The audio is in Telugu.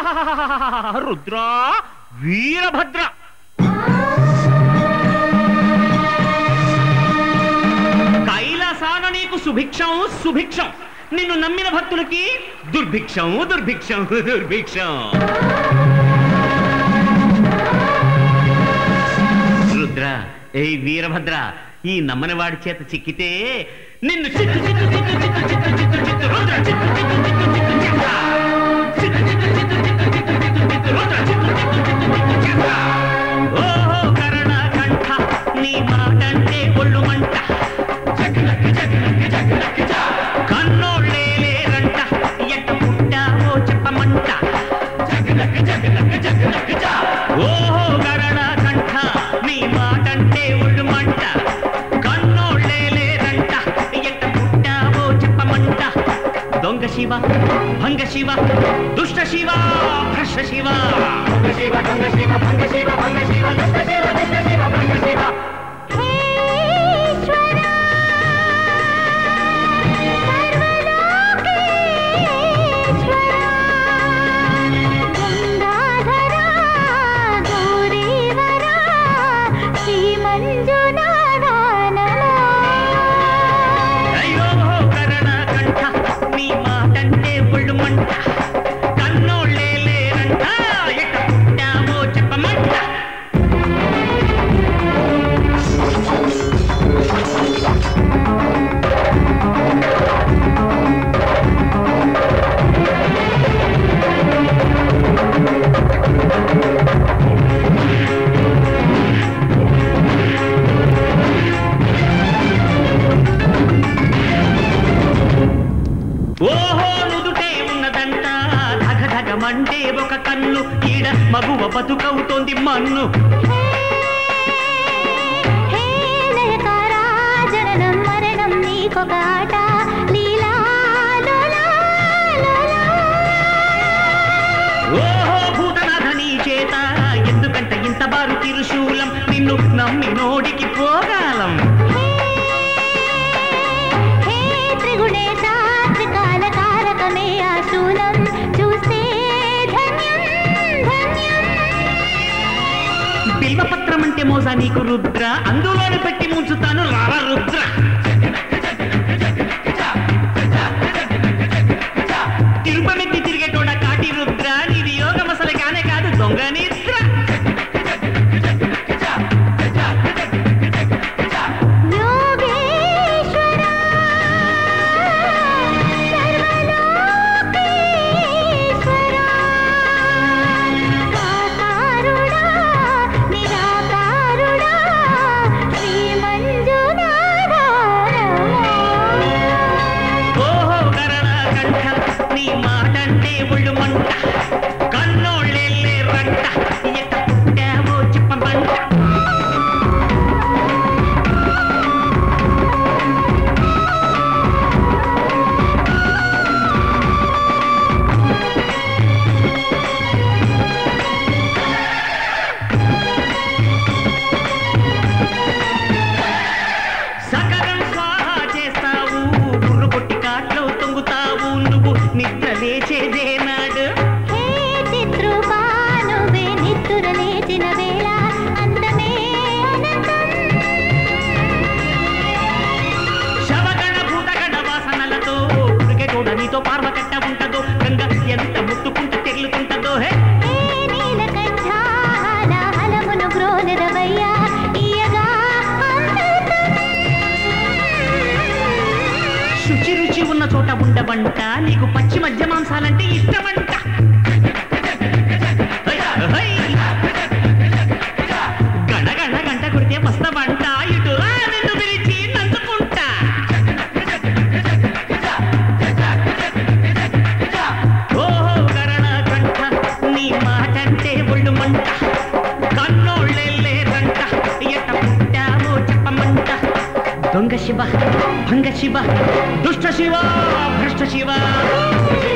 రుద్ర వీరభద్ర కైలాసాన నీకు సుభిక్షం సుభిక్షం నిన్ను నమ్మిన భక్తులకి దుర్భిక్షం దుర్భిక్షం దుర్భిక్షం రుద్ర ఏ వీరభద్ర ఈ నమ్మని వాడి చేత చిక్కితే నిన్ను చిత్తు చిత్తు చిత్తు చిత్తు చిత్తు చిత్తు చిత్తు రుద్ర చిత్తు చిత్తు చిత్తు చిత్తు చేస్తా. చిత్తు చిత్తు చిత్తు చిత్తు చిత్తు చిత్తు చిత్తు రుద్ర చిత్తు చిత్తు చిత్తు చిత్తు చేస్తా. ఓహో కరణ కంఠ నీ మాటంటే ఒళ్ళు మంట జగలక్క జగలక్క జగలక్క జా. కన్నోళ్ళే లేరంట ఎట్ట పుట్టావో చెప్పమంట జగలక్క జగలక్క జగలక్క జా. ఓహో గరణ కంఠ నీ మాటంటే ఒళ్ళు మంట కన్నోళ్ళే లేరంట ఎట్ట పుట్టావో చెప్పమంట దొంగ శివ భంగ శివ దుష్ట శివ భ్రష్ట శివ శివ దొంగ శివ భంగ శివ భంగ శివ దుష్ట శివ దుష్ట శివ భంగ శివ అయ్యో కరణ కంఠ నీ మాటంటే ఒళ్ళు మంట కన్నోళ్ళే లేరంట ఎట్ట పుట్టావో చెప్పమంట ఓహో నుదుటే ఉన్నదంట ధగ ధగమంటే ఒక కన్ను ఈడ మగువ బతుకవుతోంది మన్ను నీకొక ఆట లీలా లోలా లోలా ఓహో భూతనాథ నీ చేత ఎందుకంట ఇంత బారు తిరుశూలం నిన్ను నమ్మి నోడికి పోగాలం హే త్రిగుణేశ త్రికాల కారకమే ఆ శూలం చూస్తే ధన్యం ధన్యం బిల్వపత్రం అంటే మోసా నీకు రుద్ర అందులోనే పెట్టి ముంచుతాను రావ రుద్ర తిరుపమెత్తి తిరిగేటోడ కాటి రుద్ర నీది యోగం అసలు కానే కాదు దొంగ నిద్ర యోగేశ్వర సర్వలోకేశ్వర సాకారుడా నిరాకారుడా శ్రీ మంజునాథ ఓహో గరణ కంఠ నీ మాటంటే ఒళ్ళు మంట కన్నోళ్ళే రంట ఎట్ట పుట్టావో చెప్పమంట సకలం స్వాహ చేస్తావు బుర్రు కొట్టి కాట్లో తొంగుతావు నువ్వు నిద్ర లేచేదే నాడు హే చిత్రూపా నువ్వే నిద్దుర లేచిన వేళ అందమే అనంతం శవగణ భూతగణ వాసనలతో ఉరికెటోడ నీతో పార్వకట్ట ఉంటదో గంగ ఎంత ముట్టుకుంటూ తెల్లుకుంటదో హే హే నీలకంఠ హలమును గ్రోలెదవయ్యా ఇయగా అమృతం శుచి రుచి ఉన్న చోట ఉండవంట నీకు పచ్చి మధ్య మాంసాలంటే ఇష్టమంట హై, హై. గణ గణ గంట కొడితే వస్తావంట ఇటు రా నిన్ను పిలిచి నందుకుంటా ఓహో గరణ కంఠ నీ మాటంటే ఒళ్ళు మంట కన్నోళ్ళే లేరంట ఎట్ట పుట్టావో చెప్పమంట దొంగ శివ భంగ శివ దుష్ట శివ భ్రష్ట శివ